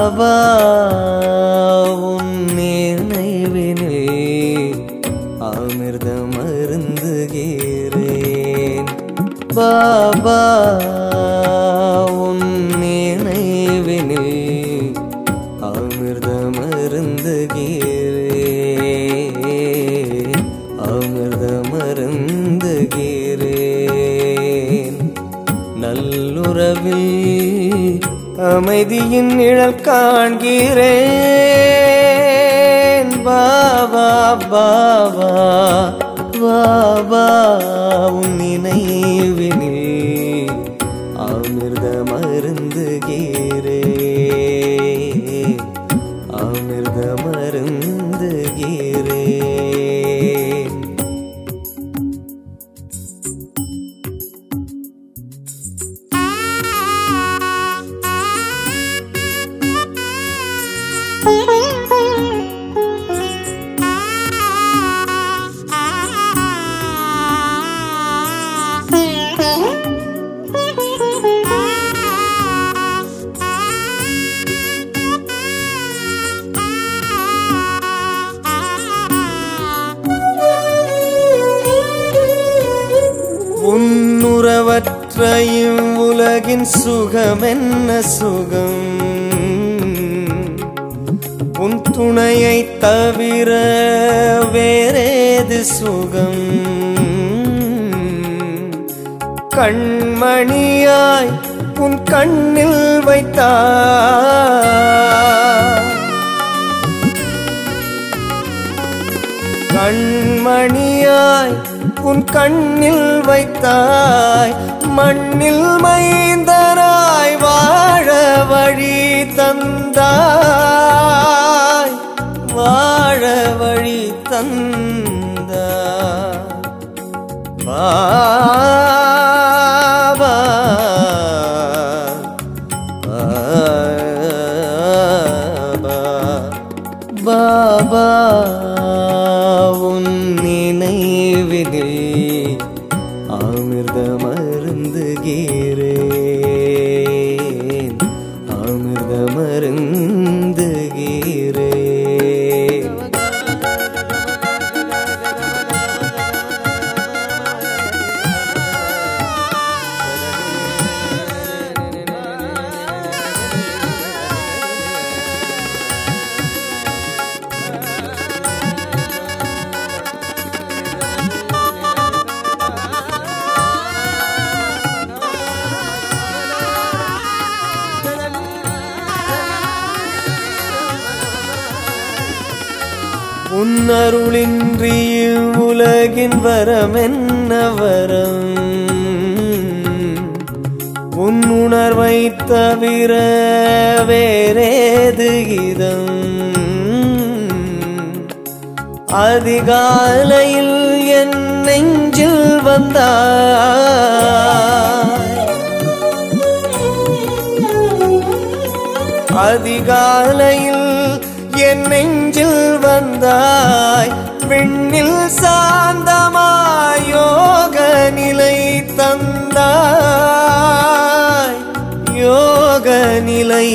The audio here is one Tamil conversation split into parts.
பாபா உன் நினைவினில் அமிர்தம் அருந்துகிறேன் பாபா உன் நினைவினில் அமிர்தம் அருந்துகிறேன் அமிர்தம் அருந்துகிறேன் நல்லுறவில் அமைதியின் நிழல் காண்கிறேன் பாபா பாபா பாபா உன் நினைவினில் அமிர்தம் அருந்துகிறேன் அமிர்தம் அருந்துகிறேன் உன்னுறவற்றையும் உலகின் சுகம் என்ன சுகம் உன் துணையை தவிர வேறேது சுகம் கண்மணியாய் உன் கண்ணில் வைத்தாய் கண்மணியாய் உன் கண்ணில் வைத்தாய் மண்ணில் மைந்தராய் வாழ வழி தந்தாய் வாழ வழி தந்தாய் பாபா பாபா பாபா உன் நினைவினில் அமிர்தம் அருந்துகிறேன் அமிர்தம் அருந்துகிறேன் உன்னருளின்றி உலகின் வரம் என்ன வரம் உன் உணர்வை தவிர வேறேது இதம் அதிகாலையில் என் நெஞ்சில் வந்தாய் அதிகாலையில் என் நெஞ்சில் வந்தாய் விண்ணில் சாந்தமாய் யோக நிலை தந்தாய் யோக நிலை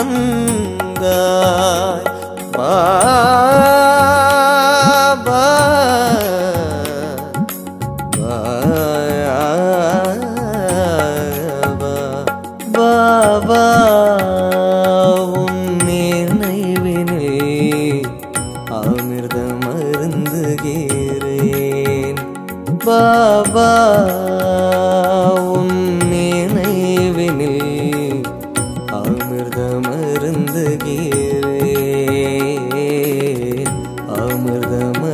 தந்தாய் பாபா பாபா உன் நினைவினில் அமிர்தம் அருந்துகிறேன் பாபா உன் நினைவினில் அமிர்தம் அருந்துகிறேன் அமிர்தம்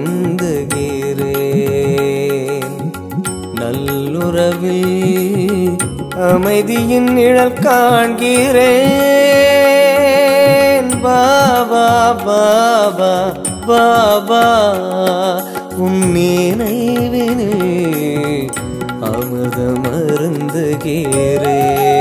அருந்துகிறேன் நல்லுறவில் அமைதியின் நிழல் காண்கிறேன் பாபா பாபா பாபா உன் நினைவினில் அமிர்தம் அருந்துகிறேன்